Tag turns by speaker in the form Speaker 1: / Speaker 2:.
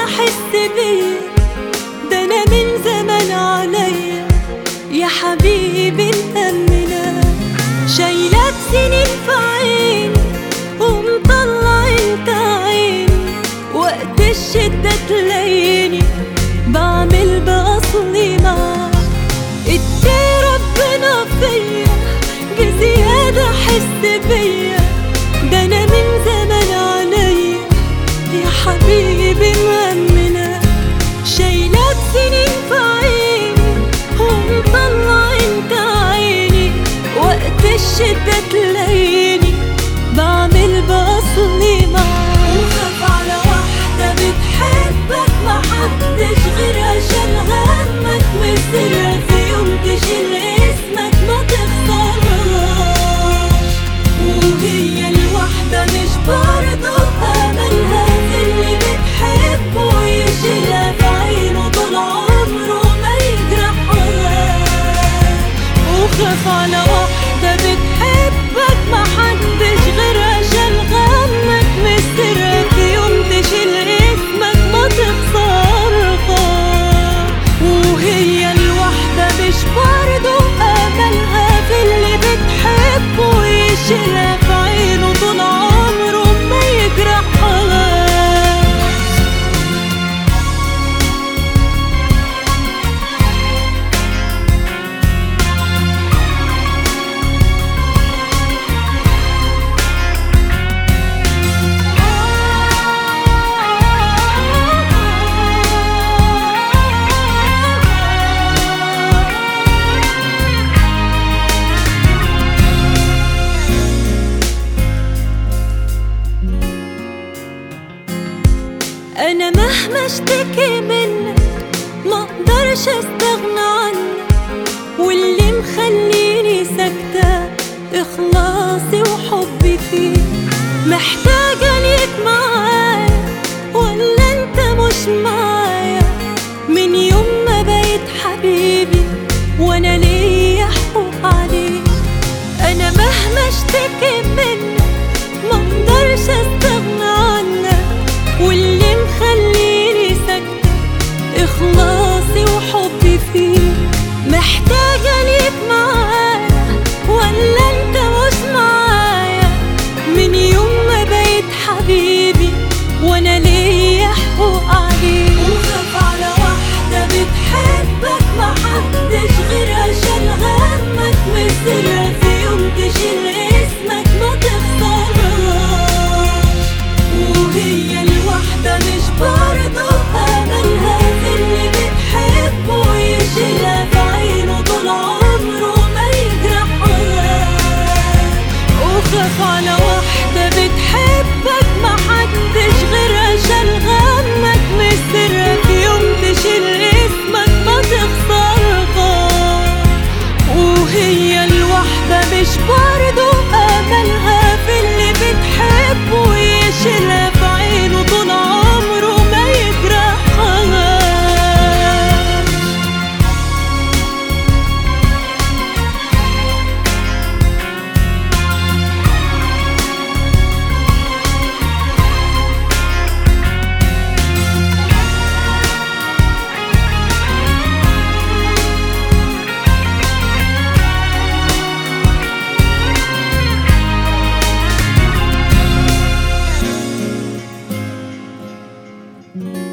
Speaker 1: احس بيا ده انا من زمان عليا يا حبيبي مأمنة شايلك سنين في عيني ومطلع انت عيني وقت الشدة تلاقيني بعمل بأصلي معاك ادي ربنا فيا بزيادة حس بيا ده انا من زمان عليا يا حبيبي مأمنة شايلك سنين في عيني ومطلع انت عيني وقت الشدة تلاقيني بعمل بأصلي معاك وخاف على واحدة بتحبك محدش غيرها شال همك وسرها في يوم تشيل اسمك ما تخسرهاش وهي الواحدة مش برضه أملها في اللي بتحبه يشيلها في عينه طول عمره ما يجرحهاش وخاف على واحدة بتحبك محدش غيرها شال غمك مسترها في يوم تشيل اسمك ما تخسرها وهي الواحدة مش برضه أملها في اللي بتحبه يشيلها في عينه طول عمره ما يجرحها انا مهما اشتكي منك ما اقدرش استغنى عنك واللي مخليني ساكتة اخلاصي وحبي فيك محتاجة ليك معايا ولا انت مش معايا من يوم ما بقيت حبيبي وانا ليا حقوق عليك انا مهما اشتكي منك ما اقدرش استغنى عنك واللي مخليني ساكتة إخلاصي وحبي فيك محتاجة ليك معايا ولا أنت مش معايا من يوم ما بقيت حبيبي وأنا ليا حقوق عليك وخاف على واحدة بتحبك محدش غيرها شال همك وسرها في يوم تشيل اسمك ما تخسرهاش وهي الواحدة مش برضه أملها في اللي بتحبه يشيلها في عينه طول عمره ما يجرحهاش وخاف على واحدة بتحبك محدش غيرها شال غمك مسترها في يوم تشيل اسمك ما تخسرها وهي الواحدة مش برضه أملها في اللي بتحبه يشيلها في عينه طول عمره ما يجرحهاش
Speaker 2: thank you